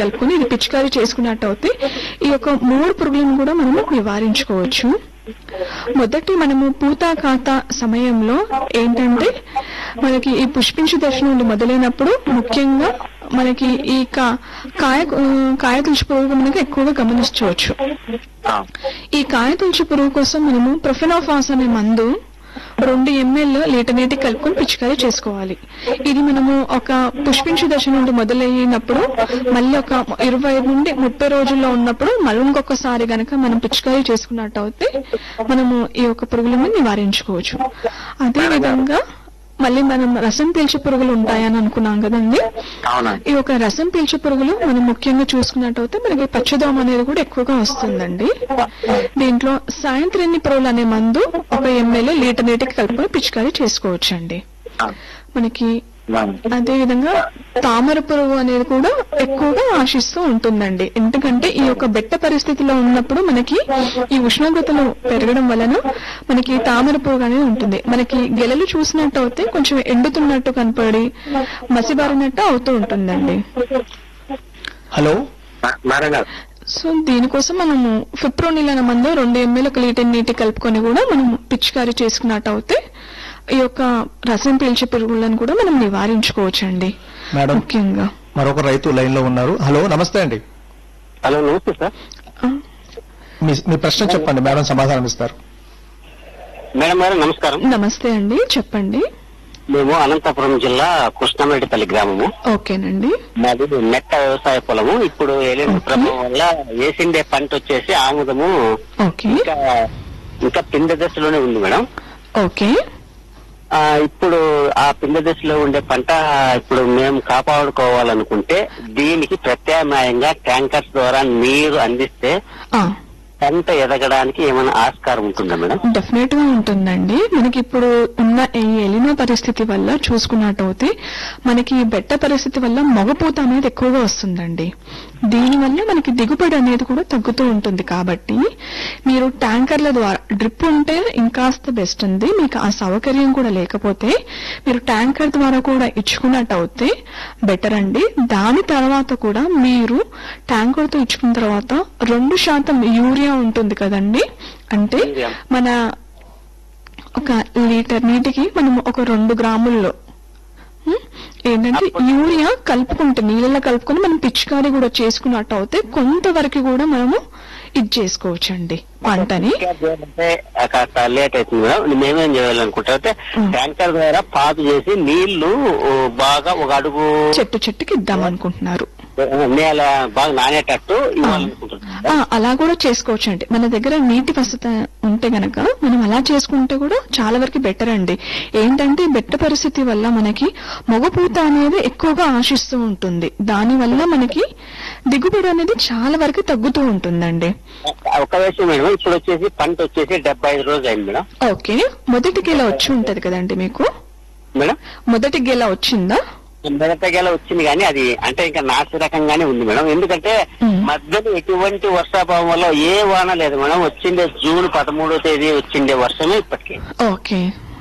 కలుపుకొని ఇది పిచికారీ చేసుకున్నట్టు అయితే ఈ యొక్క మూడు పురుగులను కూడా మనము నివారించుకోవచ్చు మొదటి మనము పూత ఖాత సమయంలో ఏంటంటే మనకి ఈ పుష్పించు దశ నుండి మొదలైనప్పుడు ముఖ్యంగా మనకి ఈ కా- కాయ కాయ తులసి పురుగు మనకి ఎక్కువగా గమనించవచ్చు ఆ, ఈ కాయ తులసి పురుగు కోసం మనము ప్రొఫెనోఫాస్ అనే మందు రెండు ఎంఎల్ లీటర్ నీటి కలుపుకొని పిచికారీ చేసుకోవాలి ఇది మనము ఒక పుష్పించు దశ నుండి మొదలైనప్పుడు మళ్ళీ ఒక ఇరవై నుండి ముప్పై రోజుల్లో ఉన్నప్పుడు మళ్ళీ ఇంకొకసారి గనక మనం పిచికారీ చేసుకున్నట్టు అయితే మనము ఈ యొక్క పురుగులను నివారించుకోవచ్చు అదే విధంగా మళ్ళీ మనం రసం పీల్చే పురుగులు ఉంటాయని అనుకున్నాం కదండి అవునండి ఈ యొక్క రసం పీల్చే పురుగులు మనం ముఖ్యంగా చూసుకున్నట్టయితే మనకి పచ్చదోమ అనేది కూడా ఎక్కువగా వస్తుందండి దీంట్లో సాయంత్రం పురుగులు అనే మందు ఒక ఎంఎల్ లీటర్ నీటికి కలుపుకొని పిచికారీ చేసుకోవచ్చండి ఆ, మనకి అవును. అదే విధంగా తామర పురుగు అనేది కూడా ఎక్కువగా ఆశిస్తూ ఉంటుందండి ఎందుకంటే ఈ యొక్క బెట్ట పరిస్థితిలో ఉన్నప్పుడు మనకి ఈ ఉష్ణోగ్రతలు పెరగడం వలన మనకి తామర పురుగు అనేది ఉంటుంది మనకి గెలలు చూసినట్టు అయితే కొంచెం ఎండుతున్నట్టు కనపడి మసిబారినట్టు అవుతూ ఉంటుందండి హలో మ- మేడం గారు సో దీనికోసం మనము ఫిప్రోనిల్ అనే మందు రెండు ఎంఎల్ ఒక లీటర్ నీటి కలుపుకొని కూడా మనం పిచికారీ చేసుకున్నట్టు అయితే ఈ యొక్క రసం పీల్చే పురుగులను కూడా మనం నివారించుకోవచ్చండి మేడం ముఖ్యంగా మరొక రైతు లైన్ లో ఉన్నారు హలో నమస్తే అండి హలో నమస్తే సార్ ఆ, మీ మీ ప్రశ్న చెప్పండి మేడం సమాధానం ఇస్తారు మేడం గారు నమస్కారం నమస్తే అండి చెప్పండి మేము అనంతపురం జిల్లా కృష్ణమరెడ్డిపల్లి గ్రామము ఓకేనండి మాది మెట్ట వ్యవసాయ పొలము ఇప్పుడు ఎలిన ఓకే. ప్రభావం వల్ల వేసిండే పంట వచ్చేసి ఆముదము ఓకే ఇంకా ఇంకా పిండ దశలోనే ఉంది మేడం ఓకే ఆ ఇప్పుడు ఆ పిండ దశలో ఉండే పంట ఇప్పుడు మేము కాపాడుకోవాలనుకుంటే దీనికి ప్రత్యామ్నాయంగా ట్యాంకర్స్ ద్వారా నీరు అందిస్తే ఆ పంట ఎదగడానికి ఏమైనా ఆస్కారం ఉంటుందా మేడం డెఫినెట్ గా ఉంటుందండి మనకి ఇప్పుడు ఉన్న ఈ ఎలిన పరిస్థితి వల్ల చూసుకున్నట్టయితే మనకి ఈ బెట్ట పరిస్థితి వల్ల మగపూత అనేది ఎక్కువగా వస్తుందండి దీని వల్ల మనకి దిగుబడి అనేది కూడా తగ్గుతూ ఉంటుంది కాబట్టి మీరు ట్యాంకర్ల ద్వారా డ్రిప్ ఉంటే ఇంకాస్త బెస్ట్ ఉంది మీకు ఆ సౌకర్యం కూడా లేకపోతే మీరు ట్యాంకర్ ద్వారా కూడా ఇచ్చుకున్నట్టు అయితే బెటర్ అండి దాని తర్వాత కూడా మీరు ట్యాంకర్ తో ఇచ్చుకున్న తర్వాత రెండు శాతం యూరియా ఉంటుంది కదండి అంటే యూరియా. మన ఒక లీటర్ నీటికి మనం ఒక రెండు గ్రాముల్లో ఉం? ఏంటంటే యూరియా కలుపుకుంటే నీళ్ళలో కలుపుకొని మనం పిచికారీ కూడా చేసుకున్నట్టు అయితే కొంతవరకు కూడా మనము ఇది చేసుకోవచ్చండి పంటని ఇంకా చేయాలంటే కాస్త లేట్ అవుతుంది మేడం మేమేం చేయాలనుకుంటా అయితే ఉం. ట్యాంకర్ ద్వారా పాదు చేసి నీళ్లు ఓ, బాగా ఒక అడుగు చెట్టు చెట్టుకి ఇద్దాం అనుకుంటున్నారు నేల బాగా నానేటట్టు ఇవ్వాలనుకుంటున్నాం ఆ, అలా కూడా చేసుకోవచ్చు అండి మన దగ్గర నీటి వసత ఉంటే గనక మనం అలా చేసుకుంటే కూడా చాలా వరకు బెటర్ అండి ఏంటంటే ఈ బెట్ట పరిస్థితి వల్ల మనకి మగపూత అనేది ఎక్కువగా ఆశిస్తూ ఉంటుంది దాని వల్ల మనకి దిగుబడి అనేది చాలా వరకు తగ్గుతూ ఉంటుందండి ఒక విషయం మేడం ఇప్పుడు వచ్చేసి పంట వచ్చేసి డెబ్బై ఐదు రోజులు అయింది మేడం ఓకే మొదటి గెల వచ్చి ఉంటది కదండి మీకు మేడం మొదటి గెల వచ్చిందా మిగతాగేలా వచ్చింది కానీ అది అంటే ఇంకా నాసి రకంగానే ఉంది మేడం ఎందుకంటే ఉం. మధ్యలో ఎటువంటి వర్షాభావం వల్ల ఏ వాన లేదు మేడం వచ్చిండే జూన్ పదమూడో తేదీ వచ్చిండే వర్షమే ఇప్పటికి ఓకే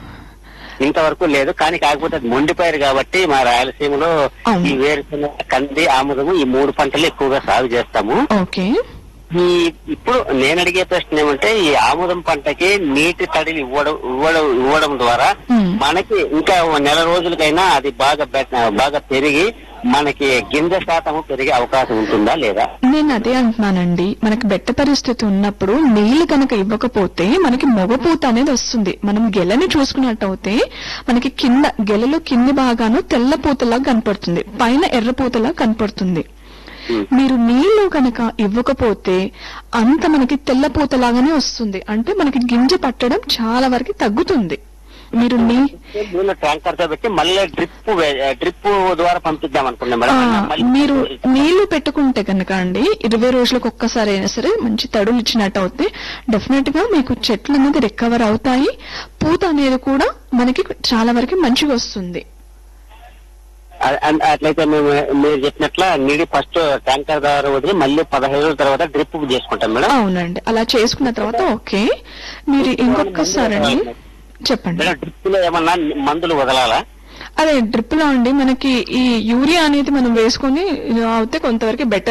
ఇంతవరకు లేదు కానీ కాకపోతే అది మొండిపోయారు కాబట్టి మా రాయలసీమలో అవును. ఈ వేరుశెనగ కంది ఆముదము ఈ మూడు పంటలు ఎక్కువగా సాగు చేస్తాము ఓకే ఈ ఇప్పుడు నేను అడిగే ప్రశ్న ఏమంటే ఈ ఆముదం పంటకి నీటి తడిని ఇవ్వడం ఇవ్వడం ఇవ్వడం ద్వారా ఉం. మనకి ఇంకా ఓ నెల రోజులకైనా అది బాగా బెట్- బాగా పెరిగి మనకి గింజ శాతం పెరిగే అవకాశం ఉంటుందా లేదా నేను అదే అంటున్నానండి మనకి బెట్ట పరిస్థితి ఉన్నప్పుడు నీళ్లు కనుక ఇవ్వకపోతే మనకి మొగపూత అనేది వస్తుంది మనం గెలని చూసుకున్నట్టయితే మనకి కింద గెలలో కింది భాగాను తెల్ల పూతలా కనపడుతుంది పైన ఎర్ర పూతలా కనపడుతుంది ఉం. మీరు నీళ్లు కనుక ఇవ్వకపోతే అంత మనకి తెల్ల పూతలాగానే వస్తుంది అంటే మనకి గింజ పట్టడం చాలా వరకు తగ్గుతుంది మీరు నీ నీళ్ళు ట్యాంకర్ తో పెట్టి మళ్ళీ డ్రిప్ డ్రిప్ ద్వారా పంపిద్దాం అనుకున్నాం ఆ, మేడం మళ్ళీ మీరు నీళ్లు పెట్టుకుంటే కనుక అండి ఇరవై రోజులకు ఒక్కసారి అయినా సరే మంచి తడులు ఇచ్చినట్టు అవుతే డెఫినెట్ గా మీకు చెట్లు అనేది రికవర్ అవుతాయి పూత అనేది కూడా మనకి చాలా వరకు మంచిగా వస్తుంది అ- అ- అట్లయితే మేము మీరు చెప్పినట్ల నీడి ఫస్ట్ ట్యాంకర్ ద్వారా వదిలి మళ్ళీ పదహైదు రోజుల తర్వాత డ్రిప్ చేసుకుంటాం మేడం అవునండి అలా చేసుకున్న తర్వాత ఓకే మీరు ఇంకొకసారి అండి చెప్పండి మేడం డ్రిప్ లో ఏమన్నా మందులు వదలాలా అదే డ్రిప్ లో అండి మనకి ఈ యూరియా అనేది మనం వేసుకొని అవుతే కొంతవరకు బెటర్